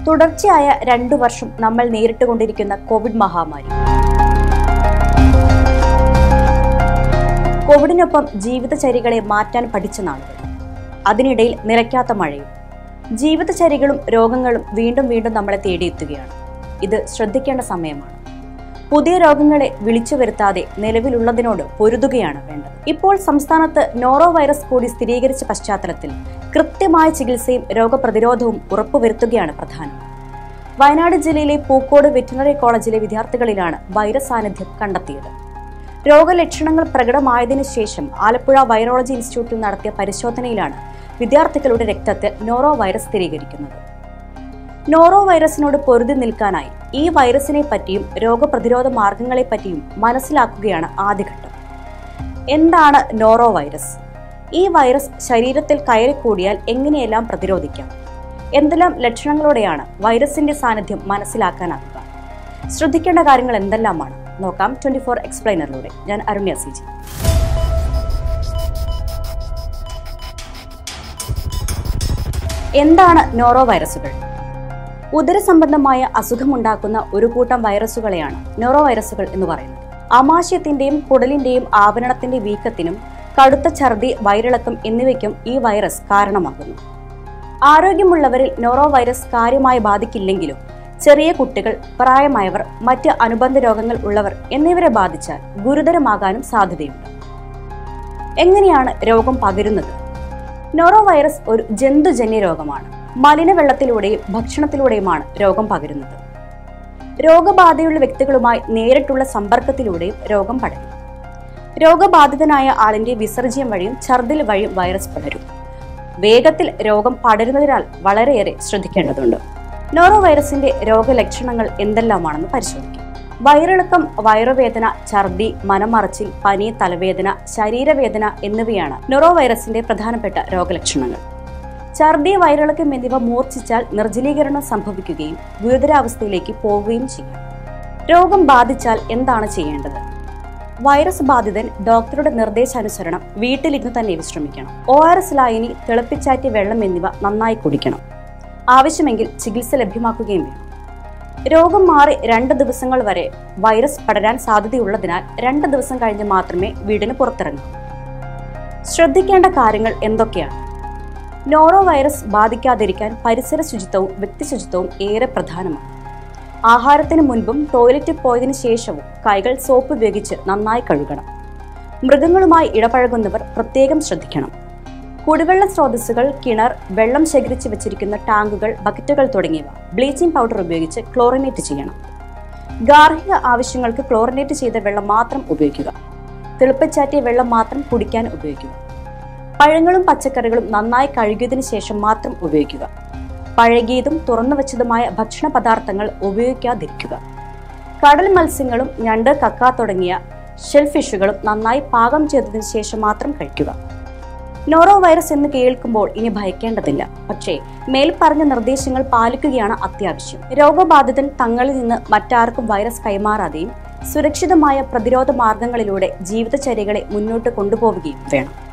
തുടർച്ചയായ രണ്ടു വർഷം നമ്മൾ നേരിട്ടുകൊണ്ടിരിക്കുന്ന കോവിഡ് മഹാമാരി കോവിഡിനൊപ്പം ജീവിതചര്യകളെ മാറ്റാൻ പഠിച്ച നാളുകൾ അതിനിടയിൽ നിലയ്ക്കാത്ത മഴയും ജീവിതചര്യകളും രോഗങ്ങളും വീണ്ടും വീണ്ടും നമ്മളെ തേടിയെത്തുകയാണ് ഇത് ശ്രദ്ധിക്കേണ്ട സമയമാണ് പുതിയ രോഗങ്ങളെ വിളിച്ചു വരുത്താതെ നിലവിലുള്ളതിനോട് പൊരുതുകയാണ് വേണ്ടത് ഇപ്പോൾ സംസ്ഥാനത്ത് നോറോ വൈറസ് കൂടി സ്ഥിരീകരിച്ച പശ്ചാത്തലത്തിൽ കൃത്യമായ ചികിത്സയും രോഗപ്രതിരോധവും ഉറപ്പുവരുത്തുകയാണ് പ്രധാനം വയനാട് ജില്ലയിലെ പൂക്കോട് വെറ്റിനറി കോളേജിലെ വിദ്യാർത്ഥികളിലാണ് വൈറസ് സാന്നിധ്യം കണ്ടെത്തിയത് രോഗലക്ഷണങ്ങൾ പ്രകടമായതിനു ശേഷം ആലപ്പുഴ വൈറോളജി ഇൻസ്റ്റിറ്റ്യൂട്ടിൽ നടത്തിയ പരിശോധനയിലാണ് വിദ്യാർത്ഥികളുടെ രക്തത്തിൽ നോറോ വൈറസ് സ്ഥിരീകരിക്കുന്നത് നോറോ വൈറസിനോട് പൊരുതി നിൽക്കാനായി ഈ വൈറസിനെ പറ്റിയും രോഗപ്രതിരോധ മാർഗങ്ങളെ പറ്റിയും മനസ്സിലാക്കുകയാണ് ആദ്യഘട്ടം എന്താണ് നോറോ വൈറസ് ഈ വൈറസ് ശരീരത്തിൽ കയറിക്കൂടിയാൽ എങ്ങനെയെല്ലാം പ്രതിരോധിക്കാം എന്തെല്ലാം ലക്ഷണങ്ങളോടെയാണ് വൈറസിന്റെ സാന്നിധ്യം മനസ്സിലാക്കാനാകുക ശ്രദ്ധിക്കേണ്ട കാര്യങ്ങൾ എന്തെല്ലാമാണ് നോക്കാം ട്വന്റി ഫോർ എക്സ്പ്ലൈനറിലൂടെ ഞാൻ അരുണ്യ സി ജി എന്താണ് നോറോ വൈറസുകൾ ഉദരസംബന്ധമായ അസുഖമുണ്ടാക്കുന്ന ഒരു കൂട്ടം വൈറസുകളെയാണ് നോറോ വൈറസുകൾ എന്ന് പറയുന്നത് ആമാശയത്തിന്റെയും കുടലിന്റെയും ആവരണത്തിന്റെ വീക്കത്തിനും കടുത്ത ഛർദി വയറിളക്കം എന്നിവയ്ക്കും ഈ വൈറസ് കാരണമാകുന്നു ആരോഗ്യമുള്ളവരിൽ നോറോ വൈറസ് കാര്യമായി ബാധിക്കില്ലെങ്കിലും ചെറിയ കുട്ടികൾ പ്രായമായവർ മറ്റ് അനുബന്ധ രോഗങ്ങൾ ഉള്ളവർ എന്നിവരെ ബാധിച്ചാൽ ഗുരുതരമാകാനും സാധ്യതയുണ്ട് എങ്ങനെയാണ് രോഗം പകരുന്നത് നോറോ വൈറസ് ഒരു ജന്തുജന്യ രോഗമാണ് മലിനവെള്ളത്തിലൂടെയും ഭക്ഷണത്തിലൂടെയുമാണ് രോഗം പകരുന്നത് രോഗബാധയുള്ള വ്യക്തികളുമായി നേരിട്ടുള്ള സമ്പർക്കത്തിലൂടെയും രോഗം പടരും രോഗബാധിതനായ ആളിന്റെ വിസർജ്യം വഴിയും ഛർദിൽ വഴിയും വൈറസ് പടരും വേഗത്തിൽ രോഗം പടരുന്നതിനാൽ വളരെയേറെ ശ്രദ്ധിക്കേണ്ടതുണ്ട് നോറോ വൈറസിന്റെ രോഗലക്ഷണങ്ങൾ എന്തെല്ലാമാണെന്ന് പരിശോധിക്കാം വയറിളക്കം വയറുവേദന ഛർദി മനമറച്ചിൽ പനി തലവേദന ശരീരവേദന എന്നിവയാണ് നൊറോ വൈറസിന്റെ പ്രധാനപ്പെട്ട രോഗലക്ഷണങ്ങൾ ഛർദി വയറിളക്കം എന്നിവ മൂർച്ഛിച്ചാൽ നിർജ്ജലീകരണം സംഭവിക്കുകയും ഗുരുതരാവസ്ഥയിലേക്ക് പോവുകയും ചെയ്യും രോഗം ബാധിച്ചാൽ എന്താണ് ചെയ്യേണ്ടത് വൈറസ് ബാധിതൻ ഡോക്ടറുടെ നിർദ്ദേശാനുസരണം വീട്ടിലിരുന്ന് തന്നെ വിശ്രമിക്കണം ഒ ആർ എസ് ലായനി തിളപ്പിച്ചാറ്റിയ വെള്ളം എന്നിവ നന്നായി കുടിക്കണം ആവശ്യമെങ്കിൽ ചികിത്സ ലഭ്യമാക്കുകയും വേണം രോഗം മാറി രണ്ട് ദിവസങ്ങൾ വരെ വൈറസ് പടരാൻ സാധ്യതയുള്ളതിനാൽ രണ്ട് ദിവസം കഴിഞ്ഞ് മാത്രമേ വീടിന് പുറത്തിറങ്ങൂ ശ്രദ്ധിക്കേണ്ട കാര്യങ്ങൾ എന്തൊക്കെയാണ് നോറോ വൈറസ് ബാധിക്കാതിരിക്കാൻ പരിസര ശുചിത്വവും വ്യക്തി ശുചിത്വവും ഏറെ പ്രധാനമാണ് ആഹാരത്തിന് മുൻപും ടോയ്ലറ്റിൽ പോയതിനു ശേഷവും കൈകൾ സോപ്പ് ഉപയോഗിച്ച് നന്നായി കഴുകണം മൃഗങ്ങളുമായി ഇടപഴകുന്നവർ പ്രത്യേകം ശ്രദ്ധിക്കണം കുടിവെള്ള സ്രോതസ്സുകൾ കിണർ വെള്ളം ശേഖരിച്ച് വെച്ചിരിക്കുന്ന ടാങ്കുകൾ ബക്കറ്റുകൾ തുടങ്ങിയവ ബ്ലീച്ചിംഗ് പൗഡർ ഉപയോഗിച്ച് ക്ലോറിനേറ്റ് ചെയ്യണം ഗാർഹിക ആവശ്യങ്ങൾക്ക് ക്ലോറിനേറ്റ് ചെയ്ത വെള്ളം മാത്രം ഉപയോഗിക്കുക തിളപ്പിച്ചാറ്റിയ വെള്ളം മാത്രം കുടിക്കാൻ ഉപയോഗിക്കുക പഴങ്ങളും പച്ചക്കറികളും നന്നായി കഴുകിയതിനു ശേഷം മാത്രം ഉപയോഗിക്കുക പഴകിയതും തുറന്നു വെച്ചതുമായ ഭക്ഷണ പദാർത്ഥങ്ങൾ ഉപയോഗിക്കാതിരിക്കുക കടൽ മത്സ്യങ്ങളും ഞണ്ട് കക്ക തുടങ്ങിയ ഷെൽ ഫിഷുകളും നന്നായി പാകം ചെയ്തതിനു ശേഷം മാത്രം കഴിക്കുക നോറോ വൈറസ് എന്ന് കേൾക്കുമ്പോൾ ഇനി ഭയക്കേണ്ടതില്ല പക്ഷേ മേൽപ്പറഞ്ഞ നിർദ്ദേശങ്ങൾ പാലിക്കുകയാണ് അത്യാവശ്യം രോഗബാധിതൻ തങ്ങളിൽ നിന്ന് മറ്റാർക്കും വൈറസ് കൈമാറാതെയും സുരക്ഷിതമായ പ്രതിരോധ മാർഗങ്ങളിലൂടെ ജീവിതചര്യകളെ മുന്നോട്ട് കൊണ്ടുപോവുകയും വേണം